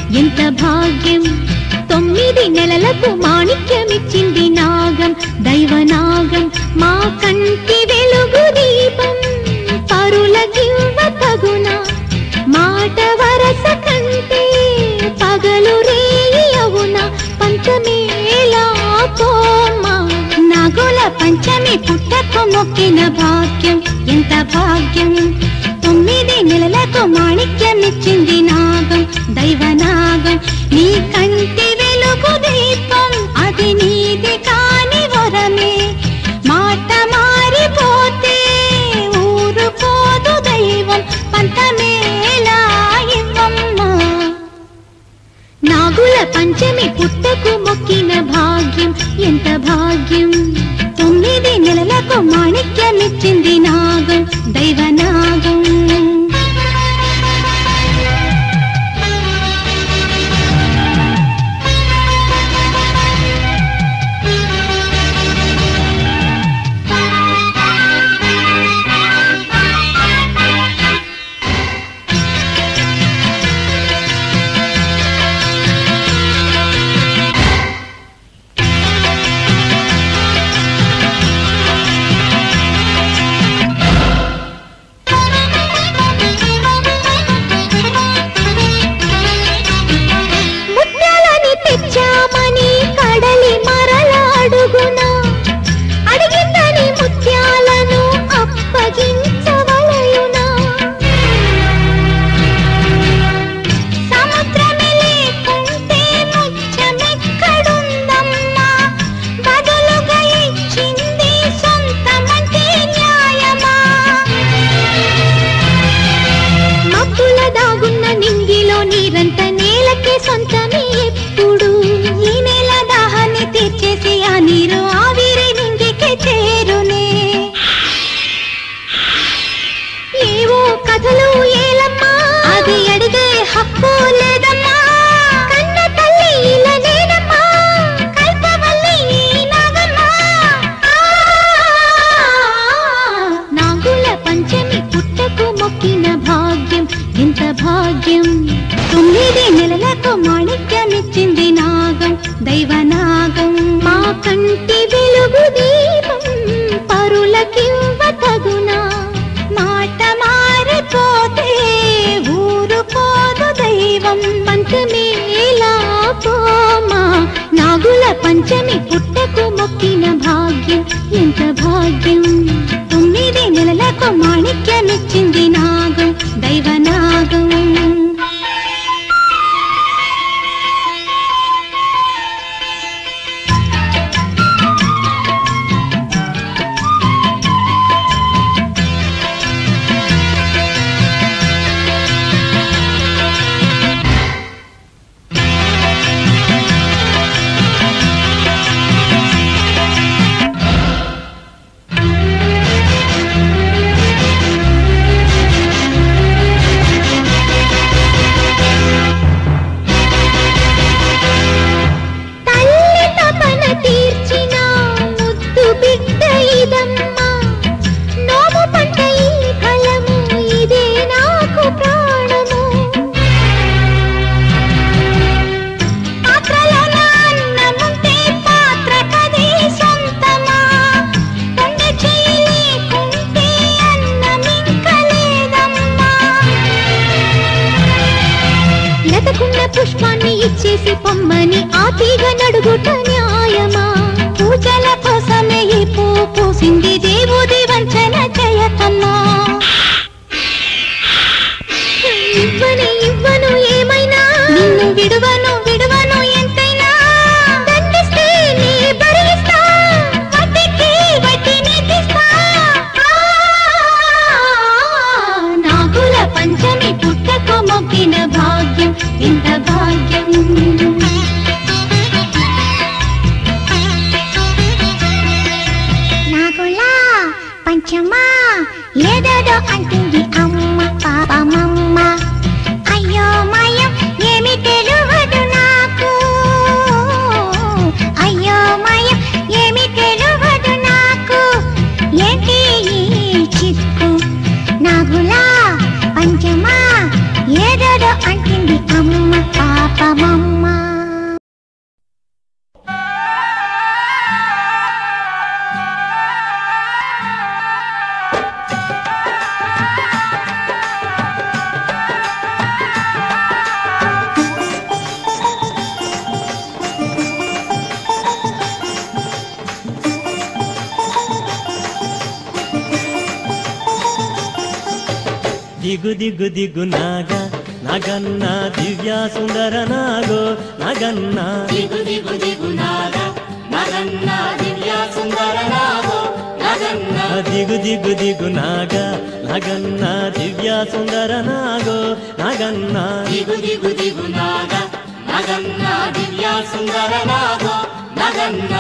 ఎంత భాగ్యం తొమ్మిది నెలలకు మాణిక్యమిచ్చింది నాగం దైవనాగం మా కంటి వెలుగు దీపం పరులకివ్వ తగున మాట వరస కంటే పగలు రేయి అవున పంచమేలా పోమా నాగుల పంచమి పుట్టకు మొక్కిన భాగ్యం ఎంత భాగ్యం తొమ్మిది నెలలకు మాణిక్యమిచ్చింది నాగం దైవనాగం నీ కంటి వెలుగు దీపం అది నీది కాని వరమే మాట మారిపోతే ఊరుకోదు దైవం పంతమేలా ఇవ్వమ్మా నాగుల పంచమి పుట్టకు మొక్కిన భాగ్యం ఎంత భాగ్యం తొమ్మిది నెలలకు మాణిక్యమిచ్చింది నాగం దైవనాగం ముత్యాలని తెచ్చామని కడలి మరల అడుగున అడిగిందని ముత్యాలను అప్పగించవలయునా సముద్రమే లేకుంటే ముత్యమెక్కడుందమ్మా బదులుగా ఇచ్చింది సొంతమంటే న్యాయమా మబ్బుల దాగున్న నింగిలో నీరంత నేలకే సొంతమే ఎప్పుడు ఈ నేల దాహాన్ని తీర్చేసి ఆ నీరు ఆవిరి నింగికే చేరునే ఏవో కథలు ఏలమ్మా అది అడిగే హక్కు లేదమ్మా కన్న తల్లి ఇలా నేనమ్మా కల్పవల్లి ఈ నాగమ్మా నాగుల పంచమి పుట్టకు మొక్కిన భాగ్యం ఎంత భాగ్యం తొమ్మిది నెలలకు మాణిక్యమిచ్చింది నాగం దైవనాగం మా కంటి వెలుగు దీపం పరులకివ్వ తగునా మాట మారిపోతే ఊరుకోదు దైవం పంచమేలా పోమా నాగుల పంచమి పుట్టకు మొక్కిన భాగ్యం ఎంత భాగ్యం తొమ్మిది నెలలకు మాణిక్యమిచ్చింది నాగం దైవనాగం తల్లి తపన తీర్చిన ముద్దు బిడ్డ ఇదమ్మా నోము పంట ఈ ఫలము ఇదే నాకు ప్రాణము పాత్రలో నా అన్నముంటే పాత్ర కదే సొంతమా తండ్రి చేయి లేకుంటే అన్నమింక లేదమ్మా లతకున్న పుష్పాన్ని ఇచ్చేసి పొమ్మని ఆ తీగ నడుగుట న్యాయమా పూజల కోసమే ఈ పూ పూసింది దేవుడి వంచన చేయకమ్మా ఇవ్వని ఇవ్వను ఏమైనా నిన్ను విడువను విడువను ఎంతైనా దండిస్తే నీ భరిస్తా వడ్డీకి వడ్డీని తీస్తా నాగుల పంచమి పుట్టకు మొక్కిన భాగ్యం ఇంత భాగ్యం నాగులా పంచమా ఏదేదో అంటుంది అమ్మ పాపమమ్మ అయ్యో మాయం ఏమి తెలియదు నాకు అయ్యో మాయం ఏమి తెలియదు నాకు ఏంటి ఈ చిక్కు నాగులా పంచమా ఏదేదో అంటుంది అమ్మ పాప దిగు దిగు దిగు నాగ నగన్న దివ్య సుందర నాగో నగన్న దిగు దిగు దిగు నాగ నగన్న దివ్య సుందర నాగో నగన్న దిగు దిగు దిగు నాగ నగన్న దివ్య సుందర నాగో నగన్న దిగు దిగు దిగు నాగ నగన్న దివ్య సుందర నాగో నగన్న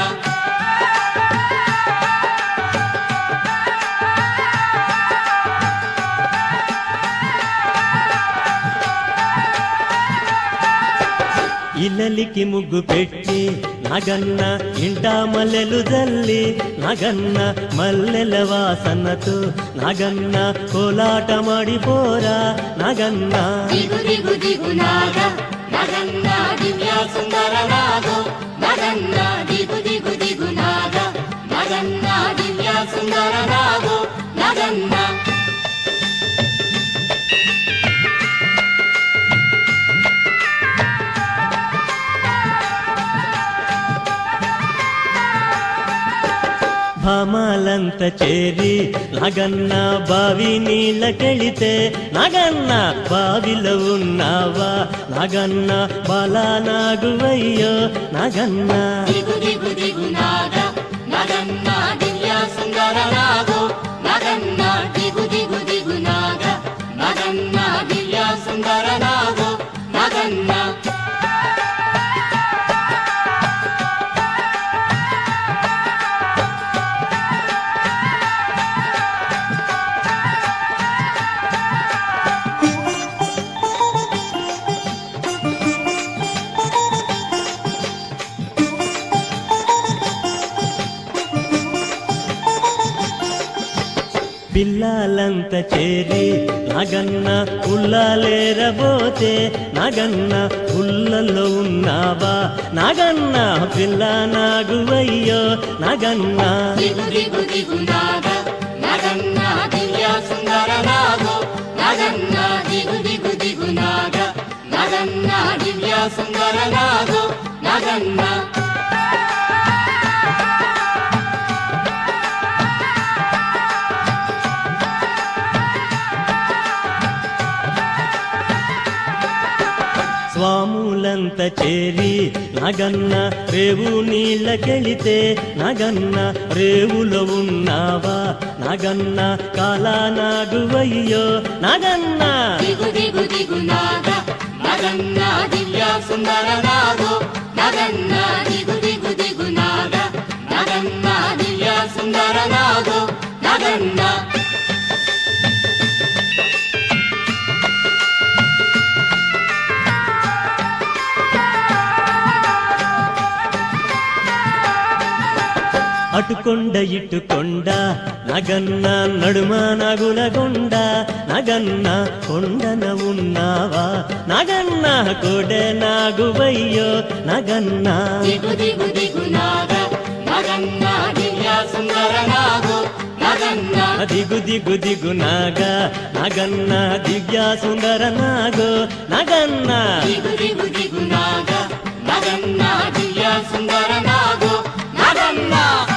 ఇల్లలికి ముగ్గు పెట్టి నగన్న ఇంట మల్లెలు జల్లి నగన్న మల్లెల వాసనతో నగన్న కోలాట మడిపోరా నగన్న దిగు దిగు దిగు నాగ నగన్న దివ్య సుందర నాగో నగన్న దిగు దిగు దిగు నాగ నగన్న దివ్య సుందర నాగో నగన్న భామాలంత చేరి నగన్న బావి నీళ్ళకెళితే నగన్న బావిలో ఉన్నావా నగన్న బాలా నాగువయ్యో నగన్న దిగు దిగు దిగు నాగ నగన్న దివ్య సుందర నాగో నగన్న దిగు దిగు దిగు నాగ నగన్న దివ్య సుందర నాగో నగన్న పిల్లలంత చేరి నగన్న ఉల్లాలేరబోతే నగన్న ఉల్లలో ఉన్నావా నగన్న పిల్ల నాగువయ్యో నగన్న దిగు దిగు దిగు నాగ నగన్న దివ్య సుందర నాగో నగన్న దిగు దిగు దిగు నాగ నగన్న దివ్య సుందర నాగో నగన్న స్వాములంత చేరి నగన్న రేవు నీళ్ళకెళితే నగన్న రేవులో ఉన్నావా నగన్న కాలా నాగువయ్యో నగన్న దిగు దిగు దిగు నాగ నగన్న దివ్య సుందర నాగో నగన్న దిగు దిగు దిగు నాగ నగన్న దివ్య సుందర నాగో నగన్న అటుకొండ ఇటుకొండ నగన్న నడుమ నగులగొండ నగన్న కొండన ఉన్నావా నగన్న కొడె నాగువయ్యో నగన్న దిగు దిగు దిగు నాగ నగన్న దివ్య సుందర నాగో నగన్న దిగు దిగు దిగు నాగ నగన్న దివ్య సుందర నాగో నగన్న దిగు దిగు దిగు నాగ నగన్న దివ్య సుందర నాగో నగన్న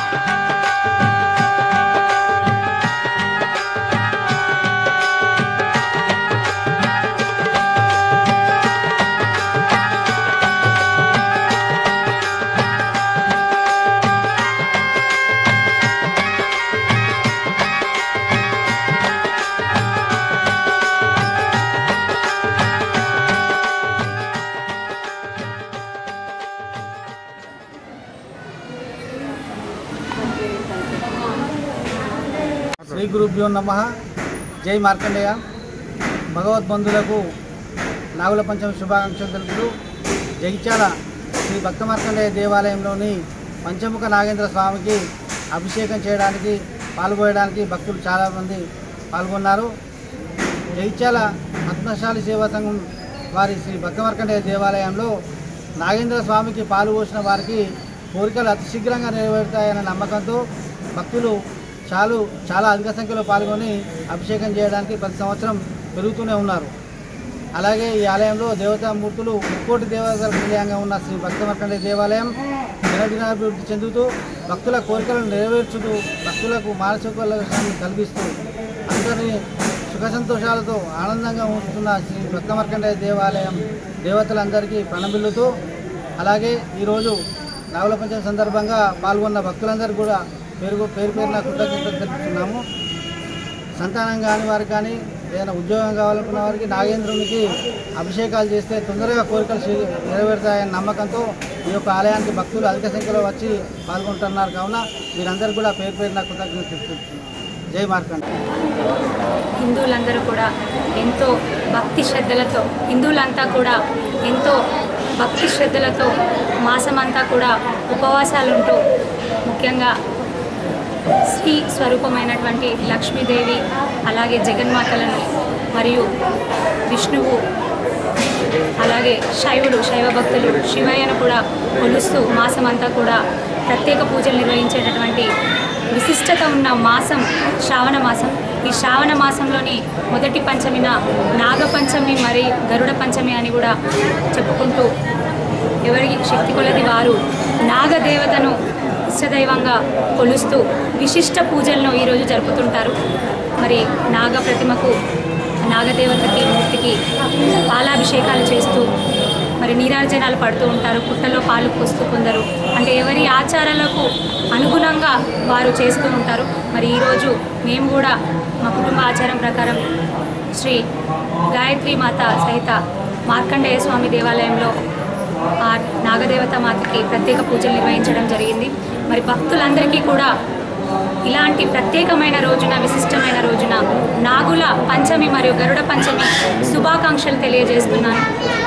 శ్రీ గురుభ్యో నమ జై మార్కండేయ భగవద్బంధులకు నాగుల పంచమి శుభాకాంక్షలు తెలుపుతూ జగిత్యాల శ్రీ భక్త మార్కండేయ దేవాలయంలోని పంచముఖ నాగేంద్ర స్వామికి అభిషేకం చేయడానికి పాల్గొనడానికి భక్తులు చాలామంది పాల్గొన్నారు జగిత్యాల పద్మశాలి సేవా సంఘం వారి శ్రీ భక్త మార్కండేయ దేవాలయంలో నాగేంద్ర స్వామికి పాలు పోసిన వారికి కోరికలు అతి శీఘ్రంగా నెరవేరుతాయన్న నమ్మకంతో భక్తులు చాలు చాలా అధిక సంఖ్యలో పాల్గొని అభిషేకం చేయడానికి ప్రతి సంవత్సరం పెరుగుతూనే ఉన్నారు అలాగే ఈ ఆలయంలో దేవతామూర్తులు ముక్కోటి దేవతల నిలయంగా ఉన్న శ్రీ భక్తమర్కండే దేవాలయం దినదినాభివృద్ధి చెందుతూ భక్తుల కోరికలను నెరవేర్చుతూ భక్తులకు మానసిక ఉల్లాసాన్ని కలిగిస్తూ అందరినీ సుఖ సంతోషాలతో ఆనందంగా ఉంచుతున్న శ్రీ భక్తమార్కండేయ దేవాలయం దేవతలందరికీ ప్రణమిల్లుతూ అలాగే ఈరోజు నాగుల పంచమి సందర్భంగా పాల్గొన్న భక్తులందరికీ కూడా పేరు పేరు పేరున కృతజ్ఞతలు తెలుపుతున్నాము సంతానం కాని వారికి కానీ ఏదైనా ఉద్యోగం కావాలనుకున్న వారికి నాగేంద్రునికి అభిషేకాలు చేస్తే తొందరగా కోరికలు శీ- నెరవేరుతాయన్న నమ్మకంతో ఈ యొక్క ఆలయానికి భక్తులు అధిక సంఖ్యలో వచ్చి పాల్గొంటున్నారు కావున మీరందరూ కూడా పేరు పేరున కృతజ్ఞతలు తెలుపుతున్నాం జై మార్కండ హిందువులందరూ కూడా ఎంతో భక్తి శ్రద్ధలతో హిందువులంతా కూడా ఎంతో భక్తి శ్రద్ధలతో మాసమంతా కూడా ఉపవాసాలుంటూ ముఖ్యంగా శ్రీ స్వరూపమైనటువంటి లక్ష్మీదేవి అలాగే జగన్మాతలను మరియు విష్ణువు అలాగే శైవుడు శైవ భక్తులు శివయ్యను కూడా కొలుస్తూ మాసమంతా కూడా ప్రత్యేక పూజలు నిర్వహించేటటువంటి విశిష్టత ఉన్న మాసం శ్రావణ మాసం ఈ శ్రావణ మాసంలోని మొదటి పంచమిన నాగ పంచమి మరి గరుడ పంచమి అని కూడా చెప్పుకుంటూ ఎవరికి శక్తి కొలది వారు నాగదేవతను ఇష్టదైవంగా కొలుస్తూ విశిష్ట పూజలను ఈరోజు జరుపుతుంటారు మరి నాగ ప్రతిమకు నాగదేవతకి మూర్తికి పాలాభిషేకాలు చేస్తూ మరి నీరాజనాలు పడుతూ ఉంటారు పుట్టలో పాలు పోస్తూ కొందరు అంటే ఎవరి ఆచారాలకు అనుగుణంగా వారు చేస్తూ ఉంటారు మరి ఈరోజు మేము కూడా మా కుటుంబ ఆచారం ప్రకారం శ్రీ గాయత్రి మాత సహిత మార్కండేయ స్వామి దేవాలయంలో ఆ నాగదేవత మాతకి ప్రత్యేక పూజలు నిర్వహించడం జరిగింది మరి భక్తులందరికీ కూడా ఇలాంటి ప్రత్యేకమైన రోజున విశిష్టమైన రోజున నాగుల పంచమి మరియు గరుడ పంచమి శుభాకాంక్షలు తెలియజేస్తున్నాను